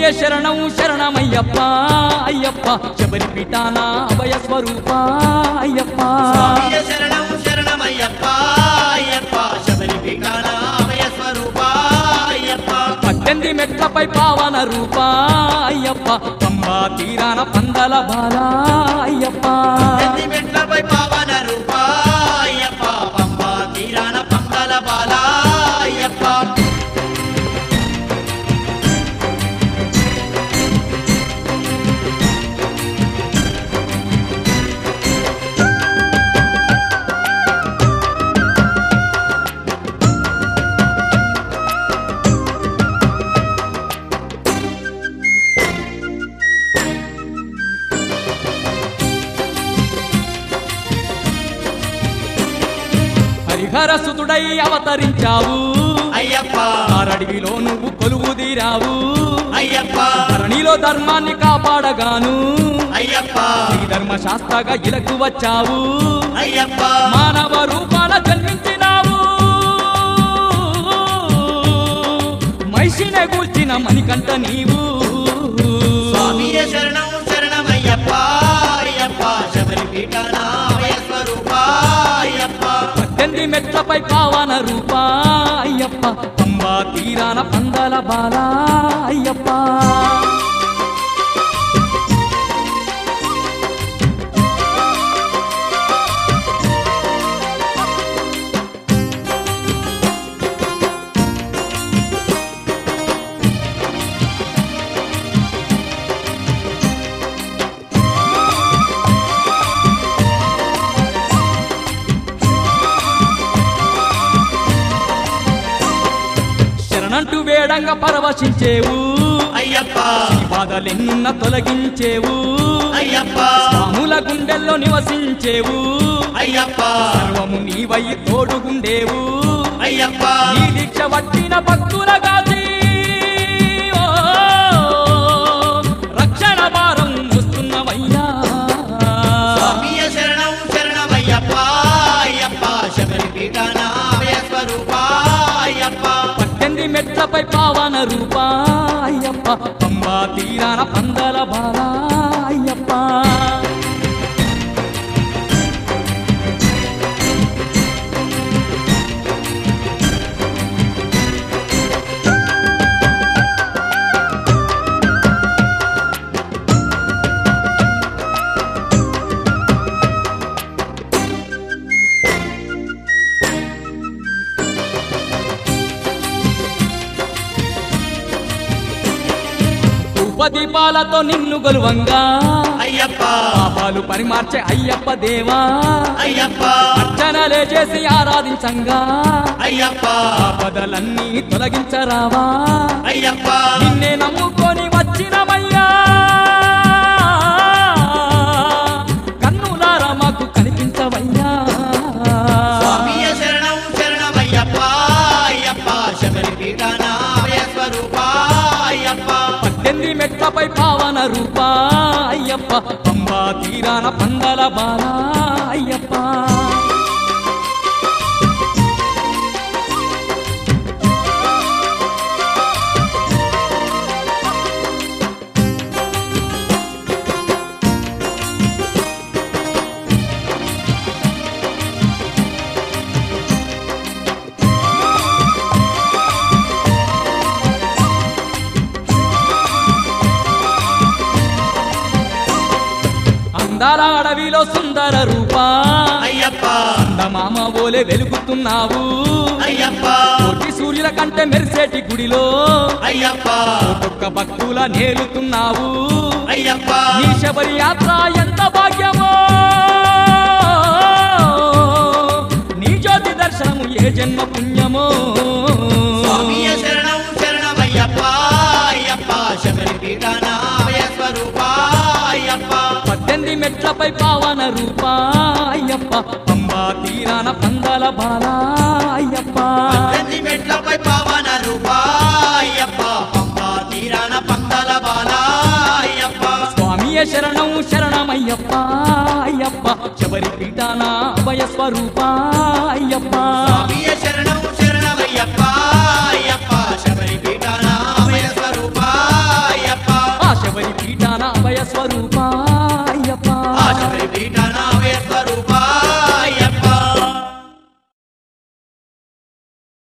శరణం శరణమయ్యప్ప అయ్యప్ప శబరి పీఠాన అభయ స్వరూప అయ్యప్ప స్వామియ శరణం శరణమయ్యప్ప అయ్యప్ప శబరి పీఠాన అభయ స్వరూప అయ్యప్ప పద్దెనిమిది మెట్లపై పావన రూప అయ్యప్ప పంబా తీరాన పందల బాల అయ్యప్ప ఎన్ని మెట్లపై పావన రూప అయ్యప్ప పంప తీరాన పందల బాల అయ్యప్ప హరిహర సుతుడై అవతరించావు అయ్యప్ప ఆరడివిలో నువ్వు కొలువు తీరావు అయ్యప్ప ధరణిలో ధర్మాన్ని కాపాడగాను అయ్యప్ప ఈ ధర్మశాస్త్రగా ఇలకు వచ్చావు అయ్యప్ప మానవ రూపాన జన్మించినావు మైషినే కూల్చిన మణికంఠ నీవు స్వామియ శరణం శరణమయ్యప్ప అయ్యప్ప శబరి పీఠాన అభయ స్వరూప అయ్యప్ప పద్దెనిమిది మెట్లపై పావన రూప అయ్యప్ప పంబా తీరాన పందల బాల అయ్యప్ప శరణంటూ వేడంగా పరవశించేవు అయ్యప్ప ఈ బాధలెన్నున్న తొలగించేవు అయ్యప్ప స్వాముల గుండెల్లో నివసించేవు అయ్యప్ప సర్వము నీవై తోడుగుండేవు అయ్యప్ప ఈ దీక్ష పట్టిన భక్తుల గాచి ఓ, రక్షణ భారం వస్తున్నవయ్యా స్వామియ శరణం శరణమయ్యప్ప అయ్యప్ప శబరి పీఠాన అభయ స్వరూప అయ్యప్ప పద్దెనిమిది మెట్లపై పావన రూప అయ్యప్ప పంబా తీరాన పందల బాల అయ్యప్ప ఉపదీపాలతో నిన్ను గొలువంగా అయ్యప్ప పాపాలు పరిమార్చే అయ్యప్ప దేవా అయ్యప్ప అర్చనలే చేసి ఆరాధించంగా అయ్యప్ప ఆపదలన్నీ తొలగించరావా అయ్యప్ప నిన్నే నమ్ముకొని వచ్చినమయ్యా కన్నులారా మాకు కనిపించవయ్యా స్వామియ శరణం శరణమయ్యప్ప అయ్యప్ప శబరి పీఠాన అభయ స్వరూప అయ్యప్ప పద్దెనిమిది మెట్లపై పావన రూప అయ్యప్ప పంబా తీరాన పందల బాల అయ్యప్ప అందాల అడవిలో సుందర రూప అయ్యప్ప మామ ఓలే వెలుగుతున్నావు అయ్యప్ప కోటి సూర్యుల కంటే మెరిసేటి గుడిలో అయ్యప్ప ఒక్కొక్క భక్తుల నేలుతున్నావు అయ్యప్ప నీ శబరి యాత్ర ఎంత భాగ్యమో నీ జ్యోతి దర్శనము ఏ జన్మ పుణ్యమో స్వామియ శరణం శరణమయ్యప్ప అయ్యప్ప శబరి పీఠాన అభయ స్వరూప అయ్యప్ప పద్దెనిమిది మెట్లపై పావన రూప అయ్యప్ప పంబా తీరాన పందల బాల అయ్యప్ప పద్దెనిమిది మెట్లపై పావన రూప అయ్యప్ప పంపా తీరాన పందల బాల అయ్యప్ప స్వామియ శరణం శరణమయ్యప్ప అయ్యప్ప శబరి పీఠాన అభయ స్వరూప అయ్యప్ప స్వామియ శరణం శరణమయ్యప్ప అయ్యప్ప శబరి పీఠాన అభయ స్వరూప అయ్యప్ప అభయ స్వరూప